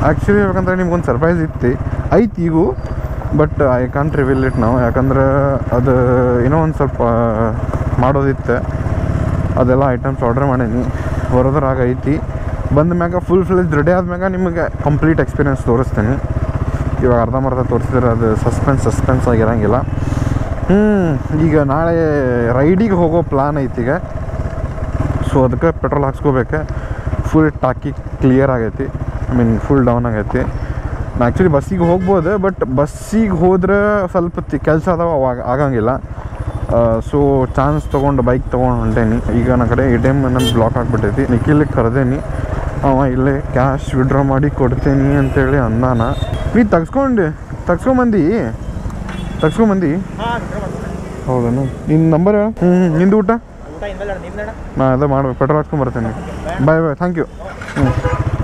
actually ಹೇಳ್ಬೇಕಂದ್ರೆ ನಿಮ್ಗೊಂದು surprise ಇತ್ತು ಐತಿ ಈಗೂ but I can't reveal it ನಾವು ಯಾಕಂದ್ರೆ ಅದು ಏನೋ ಒಂದು ಸ್ವಲ್ಪ ಮಾಡೋದಿತ್ತು ಅದೆಲ್ಲ ಐಟಮ್ಸ್ ಆರ್ಡರ್ ಮಾಡೀನಿ ಬರೋದ್ರಾಗ ಐತಿ ಬಂದ ಮ್ಯಾಗ ಫುಲ್ ಫ್ಲೆಜ್ ರೆಡಿ ಆದ್ಮ್ಯಾಗ ನಿಮಗೆ ಕಂಪ್ಲೀಟ್ ಎಕ್ಸ್ಪೀರಿಯನ್ಸ್ ತೋರಿಸ್ತೀನಿ ಇವಾಗ ಅರ್ಧಂಬರ್ಧ ತೋರಿಸಿದ್ರೆ ಅದು ಸಸ್ಪೆನ್ಸ್ ಸಸ್ಪೆನ್ಸ್ ಆಗಿರಂಗಿಲ್ಲ ಹ್ಞೂ ಈಗ ನಾಳೆ ರೈಡಿಗೆ ಹೋಗೋ ಪ್ಲಾನ್ ಐತಿ ಈಗ ಸೊ ಅದಕ್ಕೆ ಪೆಟ್ರೋಲ್ ಹಾಕ್ಸ್ಕೋಬೇಕು ಫುಲ್ ಟಾಕಿ ಕ್ಲಿಯರ್ ಆಗೈತಿ ಐ ಮೀನ್ ಫುಲ್ ಡೌನ್ ಆಗೈತಿ ನಾ ಆ್ಯಕ್ಚುಲಿ ಬಸ್ಸಿಗೆ ಹೋಗ್ಬೋದು ಬಟ್ ಬಸ್ಸಿಗೆ ಹೋದ್ರೆ ಸ್ವಲ್ಪ ಕೆಲಸ ಅದಾವ ಅವಾಗ ಆಗಂಗಿಲ್ಲ ಸೊ ಚಾನ್ಸ್ ತೊಗೊಂಡು ಬೈಕ್ ತೊಗೊಂಡು ಹೊಂಟೇನಿ ಈಗ ನನ್ನ ಕಡೆ ಎ ಟಿ ಎಮ್ ನನ್ನ ಬ್ಲಾಕ್ ಆಗಿಬಿಟ್ಟೈತಿ ನಿಖಿಲ್ ಕರೆದೇನಿ ಅವ ಇಲ್ಲೇ ಕ್ಯಾಶ್ ವಿಡ್ರಾ ಮಾಡಿ ಕೊಡ್ತೇನಿ ಅಂತೇಳಿ ಅಂದಾನ ನೀ ತಗ್ಸ್ಕೊಂಡು ತಗ್ಸ್ಕೊಂಬಂದಿ ತಗ್ಸ್ಕೊಂಬಂದಿ ಹೌದನು ನಿನ್ನ ನಂಬರ್ ಹ್ಞೂ ನಿಂದು ಊಟ ಊಟ ಇನ್ಮೇಲೆ ನಿಮ್ದಣ್ಣ ನಾ ಅದೇ ಮಾಡ್ಬೇಕು ಪೆಟ್ರೋಲ್ ಹಾಕ್ಸ್ಕೊಂಡ್ ಬರ್ತೇನೆ ಬಾಯ್ ಬಾಯ್ ಥ್ಯಾಂಕ್ ಯು ಹ್ಞೂ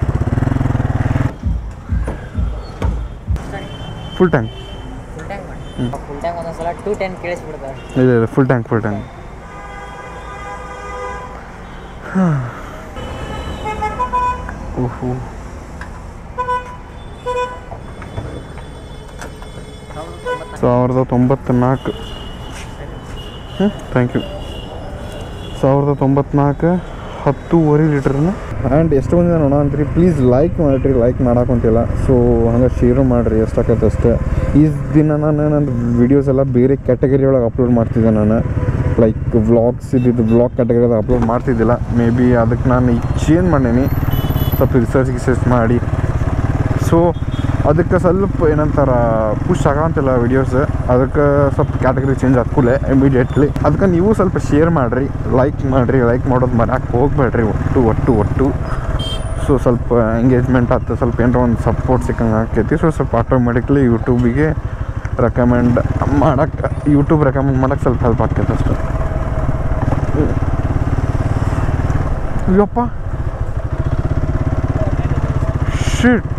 ಫುಲ್ ಟ್ಯಾಂಕ್ ಫುಲ್ ಟ್ಯಾಂಕ್ ಮಾಡಿ ಫುಲ್ ಟ್ಯಾಂಕ್ ಒಂದೊಂದ್ಸಲ ಟೂ ಟೆನ್ ಕೇಳಿಸ್ಬಿಡ್ತಾರೆ ಇದೆ ಇದೆ ಫುಲ್ ಟ್ಯಾಂಕ್ ಫುಲ್ ಟ್ಯಾಂಕ್ ಓಹೋ ಸಾವಿರದ ತೊಂಬತ್ನಾಲ್ಕು ಹ್ಞೂ ಥ್ಯಾಂಕ್ ಯು ಸಾವಿರದ ತೊಂಬತ್ನಾಲ್ಕು ಹತ್ತೂವರೆ ಲೀಟ್ರನ್ನ ಆ್ಯಂಡ್ ಎಷ್ಟು ಬಂದಿದೆ ನೋಡೋ ಅಂತೀರಿ ಪ್ಲೀಸ್ ಲೈಕ್ ಮಾಡಿರಿ ಲೈಕ್ ಮಾಡಾಕೊಂತಿಲ್ಲ ಸೊ ಹಂಗೆ ಶೇರು ಮಾಡಿರಿ ಎಷ್ಟಾಕೈತೆ ಅಷ್ಟೇ ಈ ದಿನ ನಾನು ನನ್ನ ವೀಡಿಯೋಸ್ ಎಲ್ಲ ಬೇರೆ ಕ್ಯಾಟಗರಿ ಒಳಗೆ ಅಪ್ಲೋಡ್ ಮಾಡ್ತಿದ್ದೆ ನಾನು ಲೈಕ್ ವ್ಲಾಗ್ಸ್ ಇದ್ದಿದ್ದು ವ್ಲಾಗ್ ಕ್ಯಾಟಗರಿದಾಗ ಅಪ್ಲೋಡ್ ಮಾಡ್ತಿದ್ದಿಲ್ಲ ಮೇ ಬಿ ಅದಕ್ಕೆ ನಾನು ಈಗ ಚೇಂಜ್ ಮಾಡೀನಿ ಸ್ವಲ್ಪ ರಿಸರ್ಚ್ ಗಿಸರ್ಚ್ ಮಾಡಿ ಸೊ ಅದಕ್ಕೆ ಸ್ವಲ್ಪ ಏನಂತಾರ ಪುಷ್ ಆಗಂತಿಲ್ಲ ವಿಡಿಯೋಸ್ ಅದಕ್ಕೆ ಸ್ವಲ್ಪ ಕ್ಯಾಟಗರಿ ಚೇಂಜ್ ಆದ್ಕೂಲೆ ಇಮಿಡಿಯೇಟ್ಲಿ ಅದಕ್ಕೆ ನೀವು ಸ್ವಲ್ಪ ಶೇರ್ ಮಾಡಿರಿ ಲೈಕ್ ಮಾಡಿರಿ ಲೈಕ್ ಮಾಡೋದು ಮರ್ಯಾಕೆ ಹೋಗ್ಬೇಡ್ರಿ ಒಟ್ಟು ಒಟ್ಟು ಒಟ್ಟು ಸೊ ಸ್ವಲ್ಪ ಎಂಗೇಜ್ಮೆಂಟ್ ಆಗ್ತದೆ ಸ್ವಲ್ಪ ಏನರ ಒಂದು ಸಪೋರ್ಟ್ ಸಿಕ್ಕಂಗೆ ಆಕೈತಿ ಸೊ ಸ್ವಲ್ಪ ಆಟೋಮೆಟಿಕ್ಲಿ ಯೂಟ್ಯೂಬಿಗೆ ರೆಕಮೆಂಡ್ ಮಾಡಕ್ಕೆ ಯೂಟ್ಯೂಬ್ ರೆಕಮೆಂಡ್ ಮಾಡಕ್ಕೆ ಸ್ವಲ್ಪ ಹೆಲ್ಪ್ ಆಕೈತೆ ಅಷ್ಟೆ ಅಯ್ಯಪ್ಪ ಶಿಟ್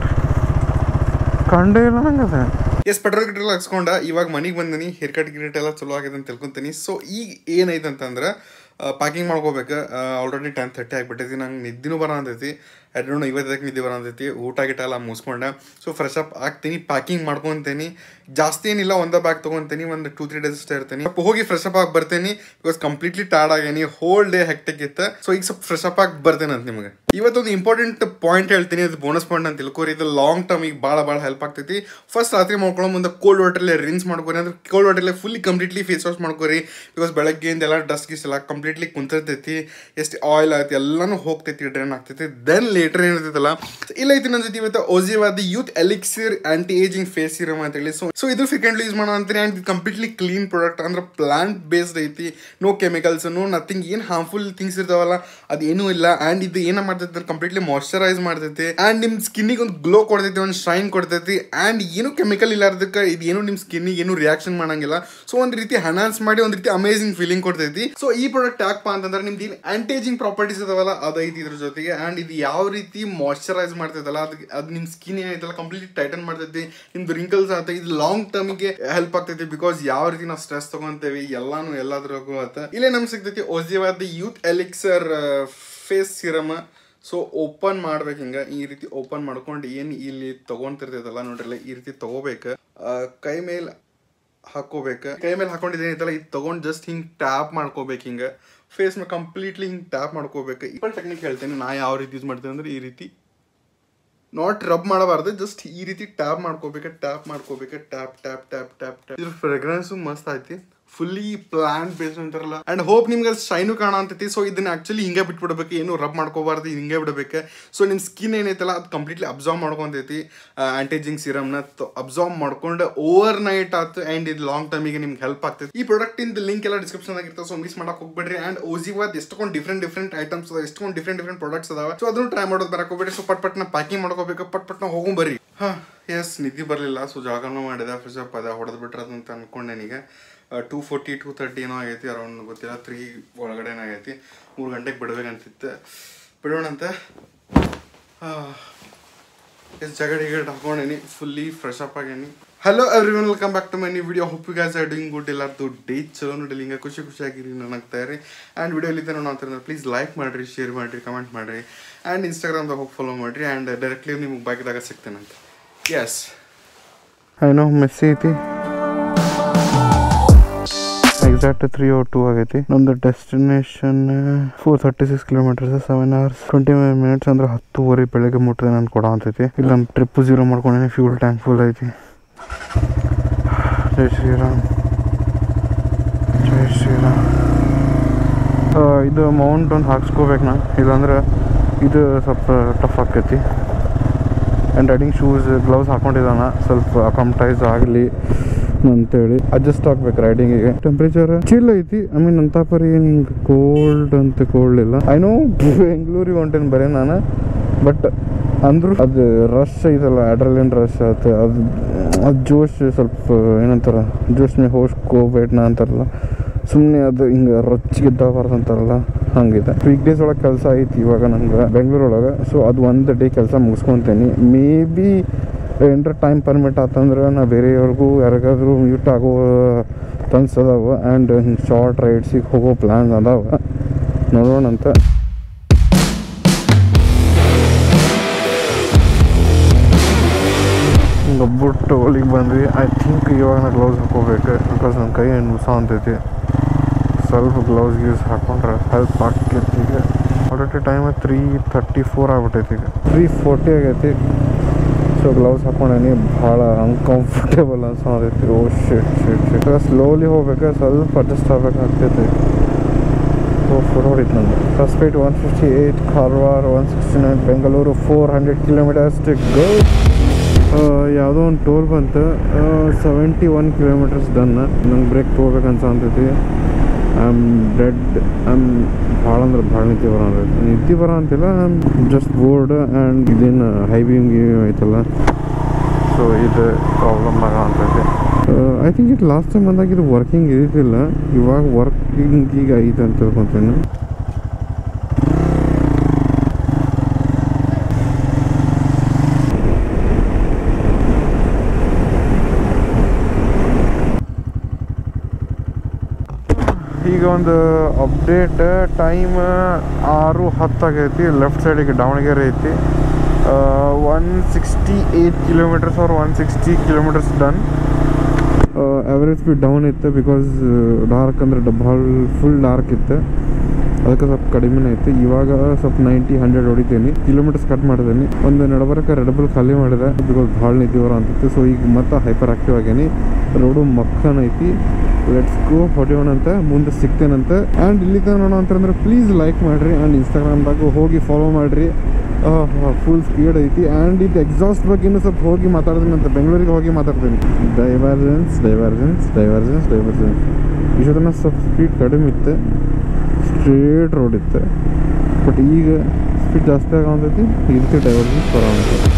ಕಂಡೇ ಇಲ್ಲ ನಂಗದೆ ಎಸ್ ಪೆಟ್ರೋಲ್ ಗಿಟ್ರೋಲ್ ಹಾಕ್ಸ್ಕೊಂಡ ಇವಾಗ ಮನೆಗೆ ಬಂದಿನಿ ಹೇರ್ ಕಟ್ ಗಿಟ್ ಎಲ್ಲ ಚಲೋ ಆಗಿದೆ ಅಂತ ತಿಳ್ಕೊತೀನಿ ಸೊ ಈಗ ಏನೈತೆ ಅಂತಂದ್ರೆ ಪ್ಯಾಕಿಂಗ್ ಮಾಡ್ಕೋಬೇಕು ಆಲ್ರೆಡಿ ಟೆನ್ ತರ್ಟಿ ಆಗಿಬಿಟ್ಟೈತಿ ನಂಗೆ ನಿದ್ದಿನೂ ಬರೋಂತೈತಿ ಎರಡು ಐವತ್ತಕ್ಕೆ ನಿದ್ದೆ ಬರೋಂತೈತಿ ಊಟ ಗಿಟ ಎಲ್ಲ ಮುಗಿಸ್ಕೊಂಡೆ ಸೊ ಫ್ರೆಶ್ ಅಪ್ ಆಗ್ತೀನಿ ಪ್ಯಾಕಿಂಗ್ ಮಾಡ್ಕೊತೀನಿ ಜಾಸ್ತಿ ಏನಿಲ್ಲ ಒಂದೇ ಬ್ಯಾಗ್ ತೊಗೊತೀನಿ ಒಂದು ಟೂ ತ್ರೀ ಡೇಸ್ ಅಷ್ಟೇ ಇರ್ತೀನಿ ಸ್ವಲ್ಪ ಹೋಗಿ ಫ್ರೆಶ್ ಅಪ್ ಆಗಿ ಬರ್ತೀನಿ ಬಿಕಾಸ್ ಕಂಪ್ಲೀಟ್ಲಿ ಟೈರ್ಡ್ ಆಗೇನಿ ಹೋಲ್ ಡೇ ಹೆಕ್ಟಿಕ್ ಇತ್ತು ಸೊ ಈಗ ಸ್ವಲ್ಪ ಫ್ರೆಶ್ ಅಪ್ ಆಗಿ ಬರ್ತೇನೆ ಅಂತ ನಿಮಗೆ ಇವತ್ತೊಂದು ಇಂಪಾರ್ಟೆಂಟ್ ಪಾಯಿಂಟ್ ಹೇಳ್ತೀನಿ ಅದು ಬೋನಸ್ ಪಾಯಿಂಟ್ ಅಂತ ತಿಳ್ಕೊರಿ ಇದು ಲಾಂಗ್ ಟರ್ಮ್ ಈಗ ಭಾಳ ಭಾಳ ಹೆಲ್ಪ್ ಆಗ್ತೈತಿ ಫಸ್ಟ್ ರಾತ್ರಿ ಮಾಡ್ಕೊಳ್ಳೋ ಮುಂದೆ ಕೋಲ್ಡ್ ವಾಟರ್ಲೆ ರಿನ್ಸ್ ಮಾಡ್ಕೊರಿ ಅಂದ್ರೆ ಕೋಲ್ಡ್ ವಾಟರ್ಲೆ ಫುಲ್ಲಿ ಕಂಪ್ಲೀಟ್ಲಿ ಫೇಸ್ ವಾಶ್ ಮಾಡ್ಕೊರಿ ಬಿಕಾಸ್ ಬೆಳಗ್ಗೆಯಿಂದ ಎಲ್ಲ ಡಸ್ಟ್ ಗಿಸ್ ಎಲ್ಲ ಕಂಪ್ಲೀಟ್ಲಿ ಕುಂತಿರ್ತೈತಿ ಎಷ್ಟು ಆಯಿಲ್ ಆಯ್ತು ಎಲ್ಲಾನು ಹೋಗ್ತೈತಿ ಡ್ರೈನ್ ಆಗ್ತೈತಿ ದೆನ್ ಲೇಟರ್ ಏನಿರ್ತೈತಲ್ಲ ಇಲ್ಲ ಐತಿ ನನ್ನ ಜೊತೆ ಇವತ್ತು ಓಜಿವಾದ youth elixir anti ageing face serum ಅಂತ ಹೇಳಿ ಸೊ ಸೊ ಇದು ಫ್ರೀಕ್ವೆಂಟ್ಲಿ ಯೂಸ್ ಮಾಡೋ ಅಂತೀನಿ ಆ್ಯಂಡ್ ಇದು ಕಂಪ್ಲೀಟ್ಲಿ ಕ್ಲೀನ್ ಪ್ರಾಡಕ್ಟ್ ಅಂದ್ರೆ ಪ್ಲಾಂಟ್ ಬೇಸ್ಡ್ ಐತಿ ನೋ ಕೆಮಿಕಲ್ಸ್ ನೋ ನಥಿಂಗ್ ಏನು ಹಾರ್ಮ್ಫುಲ್ ಥಿಂಗ್ಸ್ ಇರ್ತಾವಲ್ಲ ಅದು ಏನೂ ಇಲ್ಲ ಆ್ಯಂಡ್ ಇದು ಏನ ಮಾಡ್ತೈತೆ ಕಂಪ್ಲೀಟ್ಲಿ ಮಾಯ್ಶ್ಚರೈಸ್ ಮಾಡ್ತೈತಿ ಆ್ಯಂಡ್ ನಿಮ್ಮ ಸ್ಕಿನ್ನಿಗೆ ಒಂದು ಗ್ಲೋ ಕೊಡ್ತೈತಿ ಒಂದು ಶೈನ್ ಕೊಡ್ತೈತಿ ಆ್ಯಂಡ್ ಏನು ಕೆಮಿಕಲ್ ಇಲ್ಲಾರ್ದಕ್ಕೆ ಇದು ಏನು ನಿಮ್ಮ ಸ್ಕಿನ್ನಿಗೆ ಏನು ರಿಯಾಕ್ಷನ್ ಮಾಡಂಗಿಲ್ಲ ಸೊ ಒಂದು ರೀತಿ ಹನಾನ್ಸ್ ಮಾಡಿ ಒಂದು ರೀತಿ ಅಮೇಸಿಂಗ್ ಫೀಲಿಂಗ್ ಕೊಡ್ತೈತಿ ಸೊ ಈ ಪ್ರಾಡಕ್ಟ್ ಯಾಕಪ್ಪ ಅಂತಂದ್ರೆ ನಿಮ್ದು ಏನು ಆಂಟೇಜಿಂಗ್ ಪ್ರಾಪರ್ಟೀಸ್ ಇದಾವಲ್ಲ ಅದೈತಿ ಇದ್ರ ಜೊತೆಗೆ ಆ್ಯಂಡ್ ಇದು ಯಾವ ರೀತಿ ಮಾಯ್ಶ್ಚರೈಸ್ ಮಾಡ್ತೈತಲ್ಲ ಅದು ಅದು ನಿಮ್ಮ ಸ್ಕಿನ್ ಏನೈತಲ್ಲ ಕಂಪ್ಲೀಟ್ಲಿ ಟೈಟನ್ ಮಾಡ್ತೈತಿ ನಿಮ್ದು ರಿಂಕಲ್ಸ್ ಆತ ಇದು ಲಾಂಗ್ ಟರ್ಮಿಗೆ ಹೆಲ್ಪ್ ಆಗ್ತೈತಿ ಬಿಕಾಸ್ ಯಾವ ರೀತಿ ನಾವು ಸ್ಟ್ರೆಸ್ ತಗೊಂತೇವಿ ಎಲ್ಲಾನು ಎಲ್ಲಾದ್ರಾಗೂ ಆತ ಇಲ್ಲೇ ನಮ್ಗೆ ಸಿಗ್ತೈತಿ ಓಜಿವಾದ youth elixir face serum so open ಮಾಡ್ಬೇಕು ಹಿಂಗ ಈ ರೀತಿ ಓಪನ್ ಮಾಡ್ಕೊಂಡು ಏನು ಇಲ್ಲಿ ತಗೊಂತಿರ್ತೈತಲ್ಲ ನೋಡ್ರಲ್ಲ ಈ ರೀತಿ ತಗೋಬೇಕು ಆ, ಕೈ ಮೇಲೆ ಹಾಕೋಬೇಕು ಕೈ ಮೇಲೆ ಹಾಕೊಂಡಿದ್ದೇನೈತಲ್ಲ ಇದು ತಗೊಂಡು ಜಸ್ಟ್ ಹಿಂಗ್ ಟ್ಯಾಪ್ ಮಾಡ್ಕೋಬೇಕು ಹಿಂಗ ಫೇಸ್ ಮೇಲೆ ಕಂಪ್ಲೀಟ್ಲಿ ಹಿಂಗ್ ಟ್ಯಾಪ್ ಮಾಡ್ಕೋಬೇಕು ಇಪ್ಪಲ್ ಟೆಕ್ನಿಕ್ ಹೇಳ್ತೇನೆ ನಾ ಯಾವ ರೀತಿ ಯೂಸ್ ಮಾಡ್ತೇನೆ ಅಂದ್ರೆ ಈ ರೀತಿ ನಾಟ್ ರಬ್ ಮಾಡಬಾರ್ದು ಜಸ್ಟ್ ಈ ರೀತಿ ಟ್ಯಾಪ್ ಮಾಡ್ಕೋಬೇಕು ಟ್ಯಾಪ್ ಮಾಡ್ಕೋಬೇಕು tap tap tap tap tap ಇದ್ರ ಫ್ರೆಗ್ರೆನ್ಸ್ ಮಸ್ತ್ ಐತಿ ಫುಲ್ಲಿ ಪ್ಲಾಂಟ್ ಬೇಸ್ಡ್ ಅಂತಾರಲ್ಲ ಅಂಡ್ ಹೋಪ್ ನಿಮ್ಗೆ ಅದು ಶೈನು ಕಾಣ ಅಂತೈತಿ ಸೊ ಇದನ್ನ ಆಕ್ಚುಲಿ ಹಿಂಗೆ ಬಿಟ್ಬಿಡ್ಬೇಕು ಏನು ರಬ್ ಮಾಡ್ಕೋಬಾರ್ದು ಹಿಂಗೆ ಬಿಡಬೇಕು ಸೊ ನಿಮ್ಮ ಸ್ಕಿನ್ ಏನೈತಲ್ಲ ಅದು ಕಂಪ್ಲೀಟ್ಲಿ ಅಬ್ಸಾರ್ವ್ ಮಾಡ್ಕೊಂತೈತಿ ಆಂಟಿಜಿಂಗ್ ಸಿರಮ್ನ ಅಬ್ಸಾರ್ವ್ ಮಾಡ್ಕೊಂಡು ಓವರ್ ನೈಟ್ ಆಯ್ತು ಆ್ಯಂಡ್ ಇದು ಲಾಂಗ್ ಟರ್ಮಿಗೆ ನಿಮ್ಗೆ ಹೆಲ್ಪ್ ಆಗ್ತೈತಿ ಈ ಪ್ರಾಡಕ್ಟ್ ಇಂದ ಲಿಂಕ್ ಎಲ್ಲ ಡಿಸ್ಕ್ರಿಪ್ಷನ್ ಆಗಿರ್ತದೆ ಸೊ ಮಿಸ್ ಮಾಡಕ್ ಹೋಗ್ಬೇಡ್ರಿ ಆ್ಯಂಡ್ ಓಜಿವಾದ್ ಎಷ್ಟೊಂದು ಡಿಫ್ರೆಂಟ್ ಡಿಫ್ರೆಂಟ್ ಐಟಮ್ಸ್ ಅದಾವ ಎಷ್ಟೊಂದು ಡಿಫ್ರೆಂಟ್ ಡಿಫ್ರೆಂಟ್ ಪ್ರಾಡಕ್ಟ್ಸ್ ಅದಾವ ಸೊ ಅದನ್ನು ಟ್ರೈ ಮಾಡೋದು ಬರಕ್ ಹೋಗ್ಬೇಡ್ರಿ ಸೊ ಪಟ್ ಪಟ್ನ ಪ್ಯಾಕಿಂಗ್ ಮಾಡ್ಕೋಬೇಕು ಪಟ್ ಪಟ್ನ ಹೋಗೋ ಬರ್ರಿ ಹಾ ಎಸ್ ನಿದ್ದೆ ಬರಲಿಲ್ಲ ಸೊ ಜಾಗನೂ ಮಾಡಿದೆ ಫ್ರೆಶ್ ಅಪ್ ಅದ ಹೊಡೆದು ಬಿಟ್ರದು ಅಂತ ಅನ್ಕೊಂಡೆ ನನಗೆ ಟೂ ಫೋರ್ಟಿ ಟೂ ತರ್ಟಿ ಏನೋ ಆಗೈತಿ ಅರೌಂಡ್ ಗೊತ್ತಿಲ್ಲ ತ್ರೀ ಒಳಗಡೆ ಆಗೈತಿ ಮೂರು ಗಂಟೆಗೆ ಬಿಡ್ಬೇಕಂತಿತ್ತು ಬಿಡೋಣಂತೆ ಇಸ್ ಜಗಡ್ ಗಿಗಡ್ ಹಾಕೊಂಡೇನಿ ಫುಲ್ಲಿ ಫ್ರೆಶ್ ಅಪ್ ಆಗೇನಿ hello everyone welcome back to my new video hope you guys are doing good ಎಲ್ಲರದು ಡೇ ಚಲೋ ನೋಡಿಲ್ಲ ಹಿಂಗೆ ಖುಷಿ ಖುಷಿಯಾಗಿರಿ ನನಗ್ತಾ ಇರಿ ಆ್ಯಂಡ್ ವಿಡಿಯೋ ಇಲ್ಲಿದ್ದ ನೋಡ್ತಾರೆ ಪ್ಲೀಸ್ ಲೈಕ್ ಮಾಡಿರಿ ಶೇರ್ ಮಾಡಿರಿ ಕಮೆಂಟ್ ಮಾಡಿರಿ ಆ್ಯಂಡ್ ಇನ್ಸ್ಟಾಗ್ರಾಮ್ದಾಗ ಹೋಗಿ ಫಾಲೋ ಮಾಡಿರಿ ಆ್ಯಂಡ್ ಡೈರೆಕ್ಟ್ಲಿ ನಿಮ್ಗೆ ಬಾಕಿದಾಗ ಸಿಗ್ತೇನಂತ ಎಸ್ ಏನೋ ಮೆಸ್ಸಿ ಐತಿ ಎಕ್ಸಾಕ್ಟ್ ತ್ರೀ ಓ ಟೂ ಆಗೈತಿ ನಮ್ದು destination four thirty six kilometres seven hours twenty five minutes ಅಂದ್ರೆ ಹತ್ತುವರೆ ಬೆಳಗ್ಗೆ ಮುಟ್ಟಿದೆ ನಾನು ಕೊಡ ಅಂತೈತಿ ಇಲ್ಲಿ ನಮ್ಮ ಟ್ರಿಪ್ ಜೀರೋ ಮಾಡ್ಕೊಂಡಿನಿ ಫ್ಯೂಲ್ ಟ್ಯಾಂಕ್ ಫುಲ್ ಐತಿ ಜೈ ಶ್ರೀರಾಮ್ ಜೈ ಶ್ರೀರಾಮ್ ಆ, ಇದು ಮೌಂಟ್ ಒಂದು ಹಾಕ್ಸ್ಕೋಬೇಕು ನಾ ಇಲ್ಲಾಂದ್ರೆ ಇದು ಸ್ವಲ್ಪ ಟಫ್ ಆಕೈತಿ ಆ್ಯಂಡ್ ರೈಡಿಂಗ್ ಶೂಸ್ ಗ್ಲೌಸ್ ಹಾಕೊಂಡಿದ್ದಾನ ಸ್ವಲ್ಪ ಅಕಾಮ್ಟೈಸ್ ಆಗಲಿ ಅಂತೇಳಿ ಅಡ್ಜಸ್ಟ್ ಆಗ್ಬೇಕು ರೈಡಿಂಗಿಗೆ ಟೆಂಪ್ರೇಚರ್ ಚಿಲ್ ಐತಿ ಐ ಮೀನ್ ಅಂತ ಪರಿ ಹಿಂಗೆ ಕೋಲ್ಡ್ ಅಂತ ಕೋಲ್ಡ್ ಇಲ್ಲ ಐ ನೋ ಬೆಂಗಳೂರಿಗೆ ಹೊಂಟೇನು ಬರೀ ನಾನು ಬಟ್ ಅಂದ್ರೂ ಅದು ರಶ್ ಐತಲ್ಲ ಅಡ್ರಲಿನ್ ರಶ್ ಆಯ್ತು ಅದು ಅದು ಜೋಶ್ ಸ್ವಲ್ಪ ಏನಂತಾರ ಜೋಶ್ ಮೇ ಹೋಶ್ ಕೋಬೇಟ್ನ ಅಂತಾರಲ್ಲ ಸುಮ್ಮನೆ ಅದು ಹಿಂಗೆ ರೊಚ್ಚಿಗಿದ್ದಾಗಬಾರ್ದು ಅಂತಾರಲ್ಲ ಹಂಗಿದೆ ವೀಕ್ ಡೇಸ್ ಒಳಗೆ ಕೆಲಸ ಐತಿ ಇವಾಗ ನಂಗೆ ಬೆಂಗಳೂರೊಳಗೆ ಸೊ ಅದು ಒಂದು ಡೇ ಕೆಲಸ ಮುಗಿಸ್ಕೊತೀನಿ ಮೇ ಬಿ ಏನರ ಟೈಮ್ ಪರ್ಮಿಟ್ ಆತಂದ್ರೆ ನಾ ಬೇರೆಯವ್ರಿಗೂ ಯಾರಿಗಾದ್ರೂ ಮ್ಯೂಟ್ ಆಗೋ ತನ್ಸ್ ಅದಾವ ಆ್ಯಂಡ್ ಹಿಂಗೆ ಶಾರ್ಟ್ ರೈಡ್ಸಿಗೆ ಹೋಗೋ ಪ್ಲ್ಯಾನ್ ಅದಾವ ನೋಡೋಣಂತ ಹಿಂಗೆ ಬಿಟ್ಟು ಒಲಿಗೆ ಬಂದ್ವಿ ಐ ಥಿಂಕ್ ಇವಾಗ ನಾ ಗ್ಲೌಸ್ ಹಾಕೋಬೇಕು ಬಿಕಾಸ್ ನನ್ನ ಕೈ ಏನು ಮುಸ ಅಂತೈತಿ ಸ್ವಲ್ಪ ಗ್ಲೌಸ್ ಯೂಸ್ ಹಾಕೊಂಡ್ರೆ ಹೆಲ್ಪ್ ಆಕೈತಿ ಈಗ already time three thirty four ಆಗ್ಬಿಟ್ಟೈತಿ ಈಗ ತ್ರೀ ಫೋರ್ಟಿ ಆಗೈತಿ ಸೊ ಗ್ಲೌಸ್ ಹಾಕೊಂಡೇನಿ ಭಾಳ ಅನ್ಕಂಫರ್ಟೇಬಲ್ ಅನ್ಸೋದೈತಿ ಓ ಶಿಟ್ ಶಿಟ್ ಶಿಟ್ ಸ್ಲೋಲಿ ಹೋಗ್ಬೇಕು ಸ್ವಲ್ಪ ಅಡ್ಜಸ್ಟ್ ಆಗ್ಬೇಕಾಗ್ತೈತಿ ಓ ಫೋರ್ ಹೊಡಿತು ನಂದು first speed one fifty eight Karwar one sixty nine Bengaluru four hundred kilometres to go ಯಾವುದೋ ಒಂದು ಟೋಲ್ ಬಂತು ಸೆವೆಂಟಿ ಒನ್ ಕಿಲೋಮೀಟರ್ಸ್ ಡನ್ ನಂಗೆ ಬ್ರೇಕ್ ತೊಗೋಬೇಕು ಅನ್ಸಂತೈತಿ I am dead I am ಭಾಳ ಅಂದ್ರೆ ಭಾಳ ನಿದ್ದೆ ಬರೋ ಅಂತೈತಿ ನಿದ್ದೆ ಬರೋ ಅಂತಿಲ್ಲ I am just bored and ಇದೇನು ಹೈವಿಂಗ್ ಐತಲ್ಲ ಸೊ ಇದು ಪ್ರಾಬ್ಲಮ್ ಆಗ ಅಂತೈತಿ ಐ ಥಿಂಕ್ ಇದು ಲಾಸ್ಟ್ ಟೈಮ್ ಬಂದಾಗ ಇದು ವರ್ಕಿಂಗ್ ಇದ್ದಿದ್ದಿಲ್ಲ ಇವಾಗ ವರ್ಕಿಂಗ್ ಈಗ ಐತೆ ಅಂತ ತಿಳ್ಕೊತೀನಿ ಈಗ ಒಂದು ಅಪ್ಡೇಟ್ ಟೈಮ್ ಆರು ಹತ್ತಾಗೈತಿ ಲೆಫ್ಟ್ ಸೈಡಿಗೆ ದಾವಣಗೆರೆ ಐತಿ one sixty eight kilometres or one sixty kilometres done average speed down ಇತ್ತು ಬಿಕಾಸ್ ಡಾರ್ಕ್ ಅಂದ್ರೆ ಭಾಳ ಫುಲ್ ಡಾರ್ಕ್ ಇತ್ತು ಅದಕ್ಕೆ ಸ್ವಲ್ಪ ಕಡಿಮೆನೇ ಐತಿ ಇವಾಗ ಸ್ವಲ್ಪ ನೈಂಟಿ ಹಂಡ್ರೆಡ್ ಹೊಡಿತೀನಿ ಕಿಲೋಮೀಟರ್ಸ್ ಕಟ್ ಮಾಡಿದ್ದೀನಿ ಒಂದು ನಡಬರಕ್ಕೆ ರೆಡ್ ಬುಲ್ ಖಾಲಿ ಮಾಡಿದೆ ಬಿಕಾಸ್ ಭಾಳ ನಿದ್ದೆ ಬರೋ ಅಂತೈತಿ ಸೊ ಈಗ ಮತ್ತೆ ಹೈಪರ್ ಆಕ್ಟಿವ್ ಆಗೇನಿ ರೋಡು ಮಕ್ಕನ್ ಐತಿ ಲೆಟ್ಸ್ ಗೋ ಹೊಡೆಯೋಣಂತ ಮುಂದೆ ಸಿಗ್ತೇನಂತ ಆ್ಯಂಡ್ ಇಲ್ಲಿ ತನಕ ನೋಡೋ ಅಂತಂದ್ರೆ ಪ್ಲೀಸ್ ಲೈಕ್ ಮಾಡಿರಿ ಆ್ಯಂಡ್ ಇನ್ಸ್ಟಾಗ್ರಾಮ್ದಾಗ ಹೋಗಿ ಫಾಲೋ ಮಾಡಿರಿ ಫುಲ್ ಸ್ಪೀಡ್ ಐತಿ ಆ್ಯಂಡ್ ಇದು ಎಕ್ಸಾಸ್ಟ್ ಬಗ್ಗೆ ಇನ್ನೂ ಸ್ವಲ್ಪ ಹೋಗಿ ಮಾತಾಡ್ತೀನಿ ಅಂತ ಬೆಂಗಳೂರಿಗೆ ಹೋಗಿ ಮಾತಾಡ್ತೀನಿ ಡೈವರ್ಜೆನ್ಸ್ ಡೈವರ್ಜೆನ್ಸ್ ಡೈವರ್ಜೆನ್ಸ್ ಡೈವರ್ಜೆನ್ಸ್ ಇಷ್ಟೊತ್ತನ ಸ್ವಲ್ಪ ಸ್ಪೀಡ್ ಕಡಿಮೆ ಇತ್ತು ಸ್ಟ್ರೇಟ್ ರೋಡ್ ಇತ್ತು ಬಟ್ ಈಗ ಸ್ಪೀಡ್ ಜಾಸ್ತಿ ಆಗತೈತಿ ಇದಕ್ಕೆ ಡೈವರ್ಜೆನ್ಸ್ ಬರೋ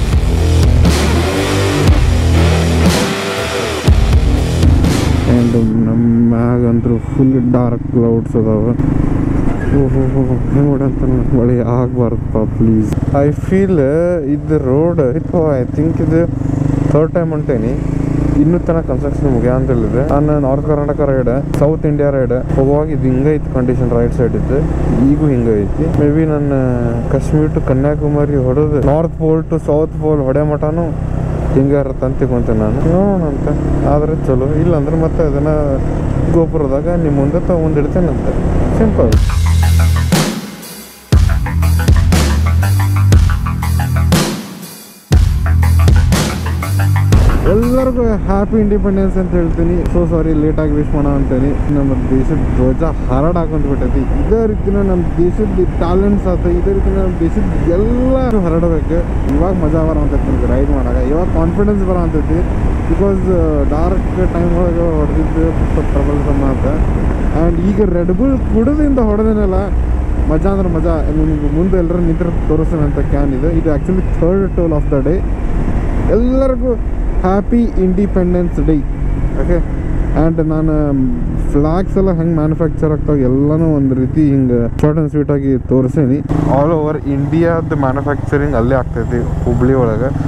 ಆ್ಯಂಡ್ ನಮ್ಮ ಮ್ಯಾಗಂತೂ ಫುಲ್ ಡಾರ್ಕ್ ಕ್ಲೌಡ್ಸ್ ಅದಾವ ಓಹೋ ನೋಡಂತ ಮಳೆ ಆಗಬಾರ್ದಪ್ಪ ಪ್ಲೀಸ್ ಐ ಫೀಲ್ ಇದು ರೋಡ್ ಇತ್ತು ಐ ಥಿಂಕ್ ಇದು ಥರ್ಡ್ ಟೈಮ್ ಹೊಂಟೇನಿ ಇನ್ನೂ ತನಕ ಕನ್ಸ್ಟ್ರಕ್ಷನ್ ಮುಗಿಯ ಅಂತ ಹೇಳಿದೆ ನಾನು North Karnataka ride South India ride ಹೋಗುವಾಗ ಇದು ಹಿಂಗೆ ಇತ್ತು ಕಂಡೀಷನ್ ರೈಟ್ ಸೈಡ್ ಇತ್ತು ಈಗೂ ಹಿಂಗೆ ಐತಿ ಮೇ ಬಿ ನನ್ನ ಕಾಶ್ಮೀರ್ ಟು ಕನ್ಯಾಕುಮಾರಿ ಹೊಡೆದು North Pole to South Pole ಹೊಡೆ ಮಟನು ಹಿಂಗೆ ಇರತ್ತೆ ಅಂತ ತಿಳ್ಕೊಂತೀನಿ ನಾನು ನೋಡೋಣಂತ ಆದರೆ ಚಲೋ ಇಲ್ಲಾಂದ್ರೆ ಮತ್ತೆ ಅದನ್ನು ಗೋಪುರದಾಗ ನಿಮ್ಮ ಮುಂದೆ ತಗೊಂಡಿಡ್ತೇನಂತೆ ಸಿಂಪಲ್ ಎಲ್ಲರಿಗೂ ಹ್ಯಾಪಿ ಇಂಡಿಪೆಂಡೆನ್ಸ್ ಅಂತ ಹೇಳ್ತೀನಿ ಸೊ ಸಾರಿ ಲೇಟಾಗಿ ವಿಶ್ ಮಾಡೋ ಅಂತೀನಿ ನಮ್ಮ ದೇಶದ ಧ್ವಜ ಹರಡ್ ಹಾಕೊಂಡ್ ಬಿಟ್ಟೈತಿ ಇದೇ ರೀತಿನ ನಮ್ಮ ದೇಶದ ಟ್ಯಾಲೆಂಟ್ಸ್ ಆತ ಇದೇ ರೀತಿ ನಮ್ಮ ದೇಶದ ಎಲ್ಲ ಹರಡಬೇಕು ಇವಾಗ ಮಜಾ ಬರೋ ಅಂತೈತಿ ರೈಡ್ ಮಾಡಾಗ ಇವಾಗ ಕಾನ್ಫಿಡೆನ್ಸ್ ಬರೋ ಅಂತೈತಿ ಬಿಕಾಸ್ ಡಾರ್ಕ್ ಟೈಮ್ ಒಳಗೆ ಹೊಡೆದಿದ್ದು ಸ್ವಲ್ಪ ಟ್ರಬಲ್ ಸಮ ಅಂತ ಆ್ಯಂಡ್ ಈಗ ರೆಡ್ ಬುಲ್ ಕುಡದಿಂದ ಹೊಡೆದೇನಲ್ಲ ಮಜಾ ಅಂದ್ರೆ ಮಜಾ ನಿಮ್ಗೆ ಮುಂದೆ ಎಲ್ಲರೂ ನಿಂತಿರೋ ತೋರಿಸ್ತಾನೆ ಅಂತ ಕ್ಯಾನ್ ಇದೆ ಇದು actually third toll of the day ಎಲ್ಲರಿಗೂ happy Independence Day okay and ನಾನು ಫ್ಲಾಗ್ಸ್ ಎಲ್ಲ ಹೆಂಗೆ ಮ್ಯಾನುಫ್ಯಾಕ್ಚರ್ ಆಗ್ತಾವೆ ಎಲ್ಲನೂ ಒಂದು ರೀತಿ ಹಿಂಗೆ ಶಾರ್ಟ್ ಆ್ಯಂಡ್ ಸ್ವೀಟ್ ಆಗಿ ತೋರಿಸೇನಿ ಆಲ್ ಓವರ್ ಇಂಡಿಯಾದ ಮ್ಯಾನುಫ್ಯಾಕ್ಚರಿಂಗ್ ಅಲ್ಲೇ ಆಗ್ತೈತಿ ಹುಬ್ಳಿ ಒಳಗೆ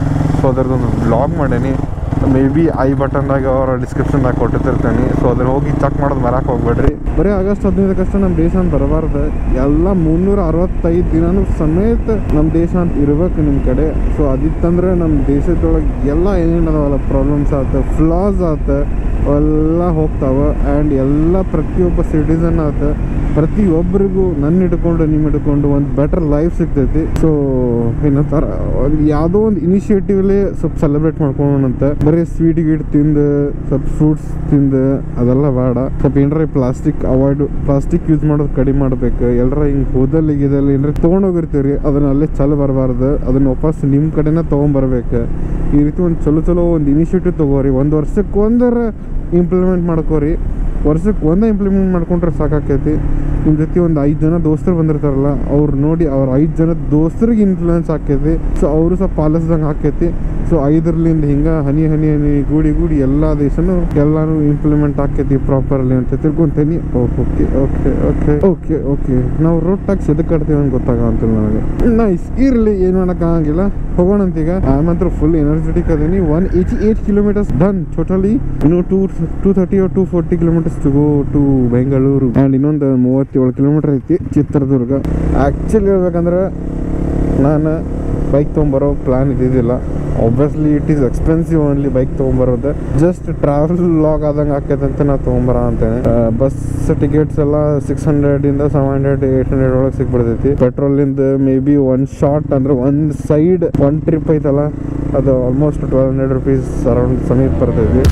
ಸೊ ಅದರದೊಂದು ಬ್ಲಾಗ್ ಮಾಡೀನಿ ಮೇ ಬಿ ಐ ಬಟನ್ದಾಗ ಅವರ ಡಿಸ್ಕ್ರಿಪ್ಷನ್ದಾಗ ಕೊಟ್ಟಿರ್ತೀನಿ ಸೊ ಅದ್ರ ಹೋಗಿ ಚೆಕ್ ಮಾಡೋದು ಮರಕ್ಕೆ ಹೋಗ್ಬೇಡ್ರಿ ಬರೀ ಆಗಸ್ಟ್ ಹದಿನೈದಕ್ಕಷ್ಟೇ ನಮ್ಮ ದೇಶ ಅಂತ ಬರಬಾರ್ದು ಎಲ್ಲ ಮುನ್ನೂರ ಅರವತ್ತೈದು ದಿನನೂ ಸಮೇತ ನಮ್ಮ ದೇಶ ಅಂತ ಇರ್ಬೇಕು ನಿಮ್ಮ ಕಡೆ ಸೊ ಅದಿತ್ತಂದ್ರೆ ನಮ್ಮ ದೇಶದೊಳಗೆ ಎಲ್ಲ ಏನೇನು ಅದಾವಲ್ಲ ಪ್ರಾಬ್ಲಮ್ಸ್ ಆತ ಫ್ಲಾಸ್ ಆತ ಅವೆಲ್ಲ ಹೋಗ್ತಾವ ಆ್ಯಂಡ್ ಎಲ್ಲ ಪ್ರತಿಯೊಬ್ಬ ಸಿಟಿಸನ್ ಆತ ಪ್ರತಿಯೊಬ್ಬರಿಗೂ ನನ್ನ ಹಿಡ್ಕೊಂಡು ನಿಮ್ಮ ಹಿಡ್ಕೊಂಡು ಒಂದು ಬೆಟರ್ ಲೈಫ್ ಸಿಗ್ತೈತಿ ಸೊ ಏನಂತಾರ ಒಂದು ಯಾವುದೋ ಒಂದು ಇನಿಷಿಯೇಟಿವ್ಲಿ ಸ್ವಲ್ಪ ಸೆಲೆಬ್ರೇಟ್ ಮಾಡ್ಕೊಳ್ಳೋಣಂತ ಬರೀ ಸ್ವೀಟ್ ಗೀಟ್ ತಿಂದು ಸ್ವಲ್ಪ ಫ್ರೂಟ್ಸ್ ತಿಂದು ಅದೆಲ್ಲ ಬೇಡ ಸ್ವಲ್ಪ ಏನಾರ ಪ್ಲಾಸ್ಟಿಕ್ ಅವಾಯ್ಡ್ ಪ್ಲಾಸ್ಟಿಕ್ ಯೂಸ್ ಮಾಡೋದು ಕಡಿಮೆ ಮಾಡ್ಬೇಕು ಎಲ್ಲರ ಹಿಂಗೆ ಹೋದಲ್ಲಿ ಗಿದಲ್ಲಿ ಏನಾರ ತೊಗೊಂಡೋಗಿರ್ತೀವಿ ಅದನ್ನ ಅಲ್ಲೇ ಚಲ ಬರಬಾರ್ದು ಅದನ್ನ ವಾಪಸ್ ನಿಮ್ಮ ಕಡೆನೇ ತೊಗೊಂಬರ್ಬೇಕು ಈ ರೀತಿ ಒಂದು ಚಲೋ ಚಲೋ ಒಂದು ಇನಿಷಿಯೇಟಿವ್ ತೊಗೋರಿ ಒಂದು ವರ್ಷಕ್ಕೆ ಒಂದರ ಇಂಪ್ಲಿಮೆಂಟ್ ಮಾಡ್ಕೋರಿ ವರ್ಷಕ್ಕೆ ಒಂದೇ ಇಂಪ್ಲಿಮೆಂಟ್ ಮಾಡ್ಕೊಂಡ್ರೆ ಸಾಕಾಕೈತಿ ನಿಮ್ಮ ಜೊತೆ ಒಂದು ಐದು ಜನ ದೋಸ್ತರು ಬಂದಿರ್ತಾರಲ್ಲ ಅವ್ರು ನೋಡಿ ಅವ್ರ ಐದು ಜನ ದೋಸ್ತರಿಗೆ ಇನ್ಫ್ಲೂಯೆನ್ಸ್ ಆಕೈತಿ ಸೊ ಅವರು ಸ್ವಲ್ಪ ಪಾಲಿಸ್ದಂಗೆ ಆಕೈತಿ ಸೊ ಐದರ್ಲಿಂದ ಹಿಂಗೆ ಹನಿ ಹನಿ ಹನಿ ಗೂಡಿ ಗೂಡಿ ಎಲ್ಲ ದೇಶನೂ ಎಲ್ಲಾನು ಇಂಪ್ಲಿಮೆಂಟ್ ಆಕೈತಿ ಪ್ರಾಪರ್ಲಿ ಅಂತ ತಿಳ್ಕೊಂತೀನಿ okay okay okay okay okay ನಾವು ರೋಡ್ ಟ್ಯಾಕ್ಸ್ ಎದಕ್ಕೆ ಕಟ್ತೀವಿ ಅಂತ ಗೊತ್ತಾಗಂತಿಲ್ಲ ನನಗೆ ನೈಸ್ ಇರಲಿ ಏನು ಮಾಡೋಕ್ಕಾಗಂಗಿಲ್ಲ ಹೋಗೋಣಂತೀಗ ಆಮೇಲೆ ಫುಲ್ ಎನರ್ಜೆಟಿಕ್ ಅದೀನಿ one eighty eight kilometres done totally ಇನ್ನು two two thirty to forty kilometres to go to Bengaluru and ಇನ್ನೊಂದು ಮೂವತ್ತೇಳು ಕಿಲೋಮೀಟರ್ ಐತಿ ಚಿತ್ರದುರ್ಗ ಆ್ಯಕ್ಚುಲಿ ಹೇಳ್ಬೇಕಂದ್ರೆ ನಾನು ಬೈಕ್ ತೊಗೊಂಬರೋ ಪ್ಲ್ಯಾನ್ ಇದ್ದಿದ್ದಿಲ್ಲ obviously it is expensive only bike ತೊಗೊಂಬರೋದು ಜಸ್ಟ್ ಟ್ರಾವೆಲ್ ಲಾಗ್ ಆದಂಗೆ ಆಕೈತೆ ಅಂತ ನಾವು ತೊಗೊಂಬರ ಅಂತೇನೆ ಬಸ್ ಟಿಕೆಟ್ಸ್ ಎಲ್ಲ ಸಿಕ್ಸ್ ಹಂಡ್ರೆಡಿಂದ ಸೆವೆನ್ ಹಂಡ್ರೆಡ್ ಏಯ್ಟ್ ಹಂಡ್ರೆಡ್ ಒಳಗೆ ಸಿಕ್ಬಿಡ್ತೈತಿ ಪೆಟ್ರೋಲಿಂದ ಮೇ ಬಿ ಒನ್ ಶಾರ್ಟ್ ಅಂದ್ರೆ ಒಂದು ಸೈಡ್ ಒನ್ ಟ್ರಿಪ್ ಐತಲ್ಲ ಅದು almost twelve hundred rupees around ಸಮೀಪ ಬರ್ತೈತಿ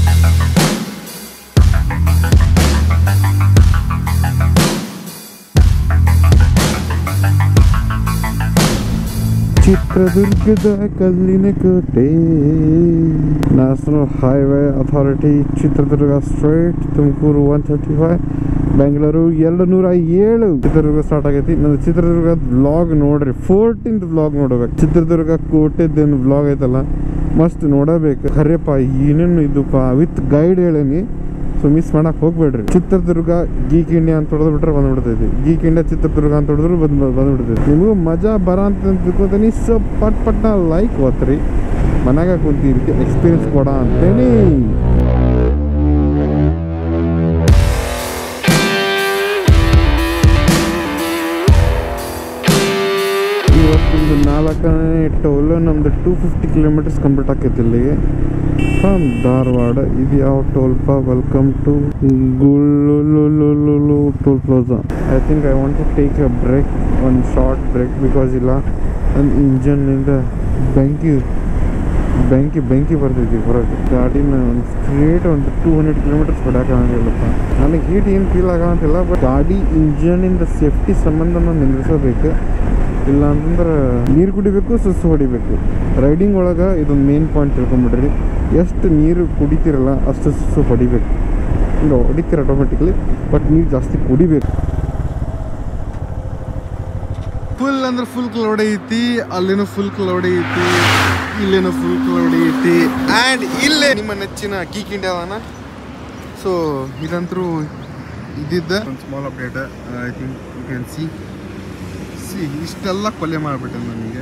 ಚಿತ್ರದುರ್ಗದ ಕಲ್ಲಿನ ಕೋಟೆ national highway authority Chitradurga straight Tumakuru one thirty five Bengaluru ಎರಡು ನೂರ ಏಳು ಚಿತ್ರದುರ್ಗ ಸ್ಟಾರ್ಟ್ ಆಗೈತಿ ನನ್ನ ಚಿತ್ರದುರ್ಗ ವ್ಲಾಗ್ ನೋಡ್ರಿ ಫೋರ್ಟೀನ್ತ್ ವ್ಲಾಗ್ ನೋಡ್ಬೇಕು ಚಿತ್ರದುರ್ಗ ಕೋಟೆದೇನು ವ್ಲಾಗ್ ಐತಲ್ಲ ಮಸ್ಟ್ ನೋಡಬೇಕು ಖರೇಪ ಏನೇನು ಇದಪ್ಪ ವಿತ್ ಗೈಡ್ ಹೇಳೇನಿ ಸೊ ಮಿಸ್ ಮಾಡಕ್ ಹೋಗ್ಬೇಡ್ರಿ ಚಿತ್ರದುರ್ಗ ಗೀಕ್ ಇಂಡಿಯಾ ಅಂತ ಹೊಡೆದು ಬಿಟ್ರೆ ಬಂದ್ಬಿಡ್ತೈತಿ ಗೀಕ್ ಇಂಡಿಯಾ ಚಿತ್ರದುರ್ಗ ಅಂತ ಹೊಡೆದ್ರು ಬಂದ್ ಬಂದ್ಬಿಡ್ತೈತಿ ನಿಮಗೂ ಮಜಾ ಬರ ಅಂತ ತಿಳ್ಕೊತೀನಿ ಸೊ ಪಟ್ ಪಟ್ನ ಲೈಕ್ ಓದ್ರಿ ಮನ್ಯಾಗ ಕುಂತಿ ಎಕ್ಸ್ಪೀರಿಯನ್ಸ್ ಕೊಡ ಅಂತೇನಿ ಇವತ್ತಿಂದು ನಾಲ್ಕನೇ ಟೋಲ್ ನಮ್ದು ಟೂ ಫಿಫ್ಟಿ ಕಿಲೋಮೀಟರ್ಸ್ ಕಂಪ್ಲೀಟ್ ಆಕೈತಿ ಇಲ್ಲಿಗೆ ಫ್ರಮ್ ಧಾರವಾಡ ಇದು ಯಾವ ಟೋಲ್ ಪಾ ವೆಲ್ಕಮ್ ಟು ಗುಳ್ಳುಲುಲುಲುಲು toll plaza I think I want to take a break ಒಂದು ಶಾರ್ಟ್ ಬ್ರೇಕ್ ಬಿಕಾಸ್ ಇಲ್ಲ ನನ್ನ ಇಂಜನ್ನಿಂದ ಬೆಂಕಿ ಬೆಂಕಿ ಬೆಂಕಿ ಬರ್ತೈತಿ ಹೊರಗೆ ಗಾಡಿನ ಒಂದು ಸ್ಟ್ರೇಟ್ ಒಂದು ಟೂ ಹಂಡ್ರೆಡ್ ಕಿಲೋಮೀಟರ್ಸ್ ಹೊಡ್ಯಾಕಾಗಂಗಿಲ್ಲಪ್ಪ ನನಗೆ ಹೀಟ್ ಏನು ಫೀಲ್ ಆಗಂತಿಲ್ಲ ಬಟ್ ಗಾಡಿ ಇಂಜನಿಂದ ಸೇಫ್ಟಿ ಸಂಬಂಧ ನಾನು ನಿಲ್ಲಿಸಬೇಕು ಇಲ್ಲ ಅಂತಂದ್ರೆ ನೀರು ಕುಡಿಬೇಕು ಸುಸ್ಸು ಹೊಡಿಬೇಕು ರೈಡಿಂಗ್ ಒಳಗೆ ಇದೊಂದು ಮೇನ್ ಪಾಯಿಂಟ್ ತಿಳ್ಕೊಂಬಿಡ್ರಿ ಎಷ್ಟು ನೀರು ಕುಡಿತೀರಲ್ಲ ಅಷ್ಟು ಸುಸ್ಸು ಹೊಡಿಬೇಕು ಇಲ್ಲ ಹೊಡಿತೀರ ಆಟೋಮೆಟಿಕ್ಲಿ ಬಟ್ ನೀರು ಜಾಸ್ತಿ ಕುಡಿಬೇಕು ಫುಲ್ ಅಂದ್ರೆ ಫುಲ್ ಕ್ಲೌಡ್ ಐತಿ ಅಲ್ಲೇನು ಫುಲ್ ಕ್ಲೌಡ್ ಐತಿ ಇಲ್ಲೇನು ಫುಲ್ ಕ್ಲೌಡ್ ಐತಿ ಆ್ಯಂಡ್ ಇಲ್ಲೇ ನಿಮ್ಮ ನೆಚ್ಚಿನ ಗೀಕ್ ಇಂಡಿಯಾ ಅದಾನ ಸೊ ಇದಂತರೂ ಇದ್ದಿದ್ದ ಒಂದು small update I think you can see see ಇಷ್ಟೆಲ್ಲ ಕೊಲೆ ಮಾಡಿಬಿಟ್ಟೆ ನನಗೆ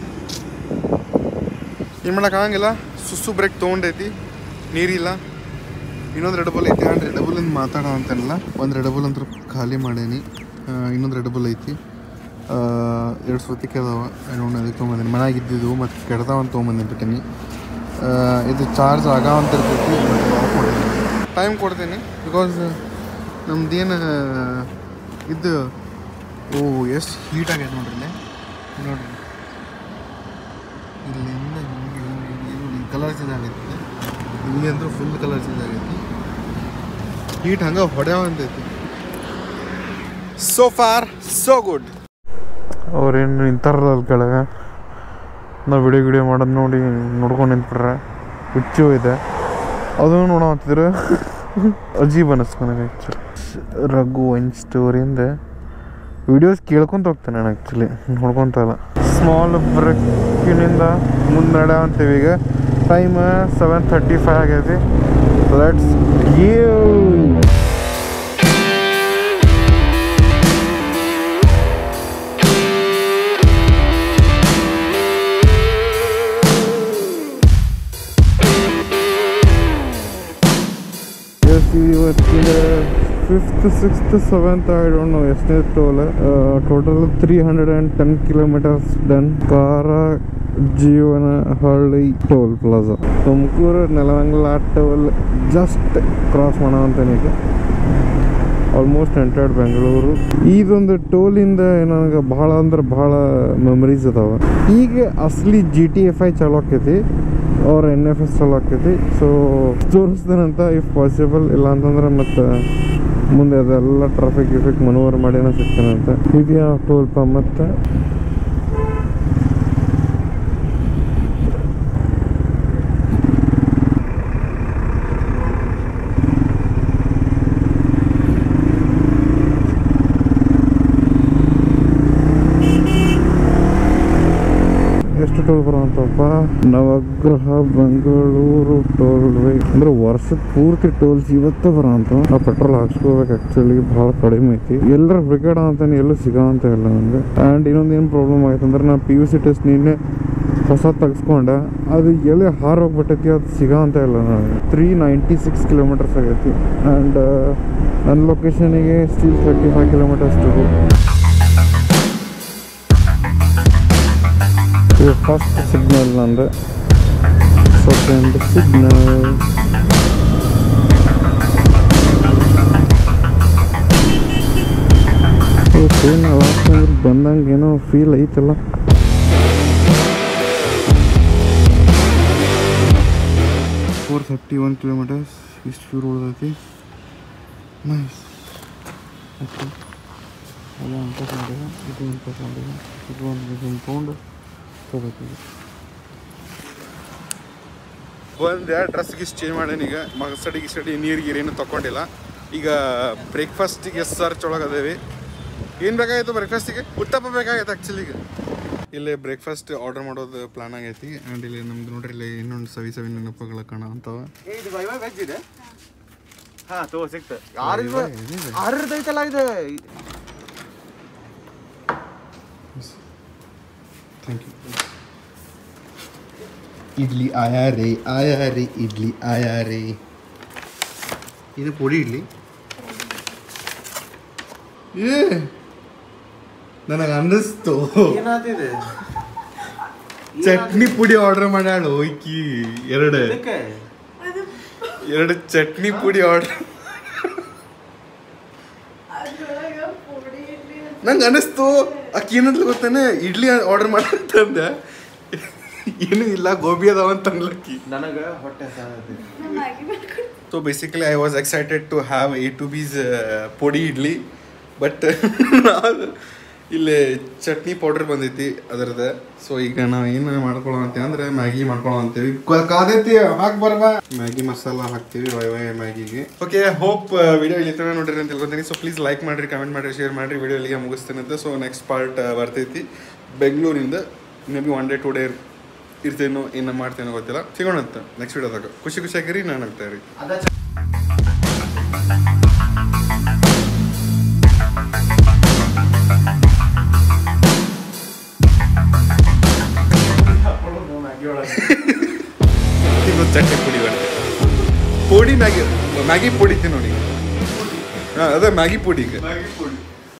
ಏನು ಮಾಡೋಕ್ಕಾಗಂಗಿಲ್ಲ ಸುಸ್ಸು ಬ್ರೇಕ್ ತೊಗೊಂಡೈತಿ ನೀರಿಲ್ಲ ಇನ್ನೊಂದು ರೆಡಬಲ್ ಐತಿ ಆ್ಯಂಡ್ ರೆಡಬಲಿಂದ ಮಾತಾಡೋ ಅಂತೇನಿಲ್ಲ ಒಂದು ರೆಡಬಲ್ ಅಂತೂ ಖಾಲಿ ಮಾಡೇನಿ ಆ, ಇನ್ನೊಂದು ರೆಡಬಲ್ ಐತಿ ಎರಡು ಸೊತ್ತಿಗೆ ಅದಾವ ಅರೌಂಡ್ ಅದಕ್ಕೆ ತೊಗೊಂಬಂದಿನಿ ಮನ್ಯಾಗ ಇದ್ದಿದ್ದು ಮತ್ತು ಕೆಡ್ತಾವ ಅಂತ ತೊಗೊಂಬಂದಿನಿ ಬಿಟ್ಟಿನಿ ಆ, ಇದು ಚಾರ್ಜ್ ಆಗಾವಂತ ಇರ್ತೈತಿ ಆಫ್ ಮಾಡೀನಿ ಟೈಮ್ ಕೊಡ್ತೀನಿ ಬಿಕಾಸ್ ನಮ್ದೇನು ಇದು ಓ ಎಷ್ಟು ಹೀಟ್ ಆಗೈತೆ ನೋಡ್ರಿ ಇಲ್ಲಿ ನೋಡ್ರಿ ಇಲ್ಲಿಂದ ಹಿಂಗೆ ಹಿಂಗೆ ಹಿಂಗೆ ಕಲರ್ ಚೇಂಜ್ ಆಗೈತಿ ಇಲ್ಲಿ ಅಂತೂ ಫುಲ್ ಕಲರ್ ಚೇಂಜ್ ಆಗೈತಿ ಹೀಟ್ ಹಂಗೆ ಹೊಡೆಯವಂತೈತಿ ಸೋ ಫಾರ್ ಸೋ ಗುಡ್ ಅವ್ರೇನು ನಿಂತಾರಲ್ಲ ಅಲ್ಲಿ ಕೆಳಗೆ ನಾವು ವಿಡಿಯೋ ಗಿಡಿಯೋ ಮಾಡೋದು ನೋಡಿ ನೋಡ್ಕೊಂಡು ನಿಂತ್ಬಿಟ್ರೆ ಹುಚ್ಚು ಇದೆ ಅದು ನೋಡೋಂತಿದ್ರೆ ಅಜೀಬ್ ಅನ್ನಿಸ್ತು ನನಗೆ ಆ್ಯಕ್ಚುಲಿ ರಘು ಒನ್ ಸ್ಟೋರಿಯಿಂದ ವಿಡಿಯೋಸ್ ಕೇಳ್ಕೊಂತ ಹೋಗ್ತಾನೆ ನಾನು ಆ್ಯಕ್ಚುಲಿ ನೋಡ್ಕೊತ ಇಲ್ಲ ಸ್ಮಾಲ್ ಬ್ರೇಕಿನಿಂದ ಮುನ್ನಡೆ ಅಂತೀವಿ ಈಗ ಟೈಮ್ ಸೆವೆನ್ ಥರ್ಟಿ ಫೈವ್ ಆಗೈತಿ ಲೆಟ್ಸ್ ಇವತ್ತಿನ fifth sixth seventh I don't know ಎಷ್ಟನೇ toll total three hundred and ten kilometres done Karjeevanahalli toll plaza Tumakuru Nelamangala toll just cross ಮಾಡೋಂತನಿಗೆ ಆಲ್ಮೋಸ್ಟ್ ಎಂಟರ್ಡ್ ಬೆಂಗಳೂರು ಇದೊಂದು ಟೋಲಿಂದ ನನಗೆ ಭಾಳ ಅಂದ್ರೆ ಭಾಳ ಮೆಮರೀಸ್ ಅದಾವ ಈಗ ಅಸಲಿ ಜಿ ಟಿ ಎಫ್ ಐ ಚಾಲು ಆಕೈತಿ ಅವ್ರ ಎನ್ ಎಫ್ ಎಸ್ ಚಾಲು ಆಕೈತಿ ಸೊ ತೋರಿಸ್ತಾನಂತ ಇಫ್ ಪಾಸಿಬಲ್ ಇಲ್ಲ ಅಂತಂದ್ರೆ ಮತ್ತು ಮುಂದೆ ಅದೆಲ್ಲ ಟ್ರಾಫಿಕ್ ಗಿಫಿಕ್ ಮನೋವರ್ ಮಾಡಿನ ಸಿಗ್ತಾನಂತ ಇದೆಯಾ ಟೋಲ್ ಪಂಪ್ ಮತ್ತು ಎಷ್ಟು ಟೋಲ್ ಬರುವಂತಪ್ಪ ನವಗ್ರಹ ಬೆಂಗಳೂರು ಟೋಲ್ ವೇ ಅಂದ್ರೆ ವರ್ಷದ ಪೂರ್ತಿ ಟೋಲ್ಸ್ ಇವತ್ತೇ ಬರೋಂತ ನಾವು ಪೆಟ್ರೋಲ್ ಹಾಕ್ಸ್ಕೋಬೇಕು ಆಕ್ಚುಲಿ ಭಾಳ ಕಡಿಮೆ ಐತಿ ಎಲ್ಲರ ಹುಡುಕಾಡ ಅಂತಾನೆ ಎಲ್ಲೂ ಸಿಗೋಂತ ಇಲ್ಲ ನನಗೆ ಆ್ಯಂಡ್ ಇನ್ನೊಂದು ಏನು ಪ್ರಾಬ್ಲಮ್ ಆಯ್ತು ಅಂದ್ರೆ ನಾ ಪಿ ಯು ಸಿ ಟೆಸ್ಟ್ ನಿನ್ನೆ ಹೊಸ ತೆಗ್ಸ್ಕೊಂಡೆ ಅದು ಎಲ್ಲಿ ಹಾರೋಗ್ಬಿಟ್ಟೈತಿ ಅದು ಸಿಗೋಂತ ಇಲ್ಲ ನನಗೆ ತ್ರೀ ನೈಂಟಿ ಸಿಕ್ಸ್ ಕಿಲೋಮೀಟರ್ಸ್ ಆಗೈತಿ ಆ್ಯಂಡ್ ನನ್ನ ಲೊಕೇಶನಿಗೆ still thirty five kilometres to ಇದು ಫಸ್ಟ್ ಸಿಗ್ನಲ್ ನಂದು ಸೆಕೆಂಡ್ ಸಿಗ್ನಲ್ ಟ್ರೈನ್ ಬಂದಂಗೆ ಏನೋ ಫೀಲ್ ಐತಲ್ಲ ಫೋರ್ ಥರ್ಟಿ ಒನ್ ಕಿಲೋಮೀಟರ್ಸ್ ಇಷ್ಟು ಫ್ಯೂರ್ ಉಳ್ದೈತಿ ನೈಸ್ ಓಕೆ ಎಲ್ಲ ಅನ್ಪಾಸ್ ಮಾಡಿದೆ ಇದು ಅನ್ಪಾಸ್ ಮಾಡಿದೆ ಇದು ಒಂದು ಇದನ್ನು ತೊಗೊಂಡು ಹೋಗ್ಬೇಕು ಬಂದೆ ಡ್ರೆಸ್ ಗಿಸ್ ಚೇಂಜ್ ಮಾಡೇನಿ ಈಗ ಮಗಸಡಿ ಗಿಸಡಿ ನೀರು ಗೀರೇನು ತಗೊಂಡಿಲ್ಲ ಈಗ ಬ್ರೇಕ್ಫಾಸ್ಟಿಗೆ ಸರ್ಚ್ ಒಳಗೆ ಅದೇವಿ ಏನು ಬೇಕಾಗಿತ್ತು ಬ್ರೇಕ್ಫಾಸ್ಟಿಗೆ ಉತ್ತಪ್ಪ ಬೇಕಾಗೈತೆ ಆ್ಯಕ್ಚುಲಿ ಈಗ ಇಲ್ಲೇ ಬ್ರೇಕ್ಫಾಸ್ಟ್ ಆರ್ಡರ್ ಮಾಡೋದು ಪ್ಲಾನ್ ಆಗೈತಿ ಆ್ಯಂಡ್ ಇಲ್ಲಿ ನಮ್ದು ನೋಡ್ರಿ ಇಲ್ಲಿ ಇನ್ನೊಂದು ಸವಿ ಸವಿ ನೆನಪುಗಳ ಕಾಣ ಅಂತವ ಇದು ವೈ ವೈ ವೆಜ್ ಇದೆ ಹಾ ತೋ ಸಿಕ್ತ ಆರು ಆರದ್ದು ಐತಲ್ಲ ಇದು ಥ್ಯಾಂಕ್ ಯು ಇಡ್ಲಿ ಆಯಾ ರೇ ಆಯಾ ರೇ ಇಡ್ಲಿ ಆಯಾ ರೇ ಇದು ಪುಡಿ ಇಡ್ಲಿ ಏ ನನಗೆ ಅನ್ನಿಸ್ತು ಏನಾದಿದೆ ಚಟ್ನಿ ಪುಡಿ ಆರ್ಡರ್ ಮಾಡ್ಯಾಳು ಈಕಿ ಎರಡು ಇದಕ್ಕೆ ಎರಡು ಚಟ್ನಿ ಪುಡಿ ಆರ್ಡರ್ ನಂಗೆ ಅನ್ನಿಸ್ತು ಆಕಿ ಏನಂತ ಗೊತ್ತಾನೆ ಇಡ್ಲಿ ಆರ್ಡರ್ ಮಾಡಂತಂದೆ ಏನೂ ಇಲ್ಲ ಗೋಬಿ ಅದಾವ ಅಂತ ಅನ್ಲಕ್ಕಿ ನನಗ ಹೊಟ್ಟೆ ಸಾಲತ್ತೆ so basically I was excited to have a two piece podi idli but ಇಲ್ಲಿ ಚಟ್ನಿ ಪೌಡರ್ ಬಂದೈತಿ ಅದರದ ಸೊ ಈಗ ನಾವು ಏನು ಮಾಡ್ಕೊಳ್ಳೋ ಅಂತೀವಿ ಅಂದ್ರೆ ಮ್ಯಾಗಿ ಮಾಡ್ಕೊಳ್ಳೋ ಅಂತೀವಿ ಕ- ಕಾದೈತಿ ಹಾಕ್ ಬರ್ಬಾ ಮ್ಯಾಗಿ ಮಸಾಲ ಹಾಕ್ತೀವಿ ವೈ ವೈ ಮ್ಯಾಗಿಗೆ ಓಕೆ ಹೋಪ್ ವಿಡಿಯೋ ಇಲ್ಲಿ ತನಕ ನೋಡಿರಿ ಅಂತ ತಿಳ್ಕೊತೀನಿ ಸೊ ಪ್ಲೀಸ್ ಲೈಕ್ ಮಾಡಿರಿ ಕಮೆಂಟ್ ಮಾಡಿರಿ ಶೇರ್ ಮಾಡಿರಿ ವಿಡಿಯೋ ಇಲ್ಲಿಗೆ ಮುಗಿಸ್ತೇನಂತೆ ಸೊ ನೆಕ್ಸ್ಟ್ ಪಾರ್ಟ್ ಬರ್ತೈತಿ ಬೆಂಗಳೂರಿಂದ maybe one day two day ಇರ್ತೇನೋ ಏನು ಮಾಡ್ತೇನೋ ಗೊತ್ತಿಲ್ಲ ಸಿಗೋಣ ಅಂತ ನೆಕ್ಸ್ಟ್ ವಿಡಿಯೋದಾಗ ಖುಷಿ ಖುಷಿ ಆಗಿರಿ ನಾನು ಆಗ್ತಾ ಇರಿ ಅದ ತಿನ್ನೋ ಚಟ್ನಿ ಪುಡಿ ಬರ್ತದೆ ಪುಡಿ ಮ್ಯಾಗಿ ಮ್ಯಾಗಿ ಪುಡಿ ತಿನ್ನೋಡಿ ಹಾಂ ಅದೇ ಮ್ಯಾಗಿ ಪುಡಿ ಈಗ ಮ್ಯಾಗಿ ಪುಡಿ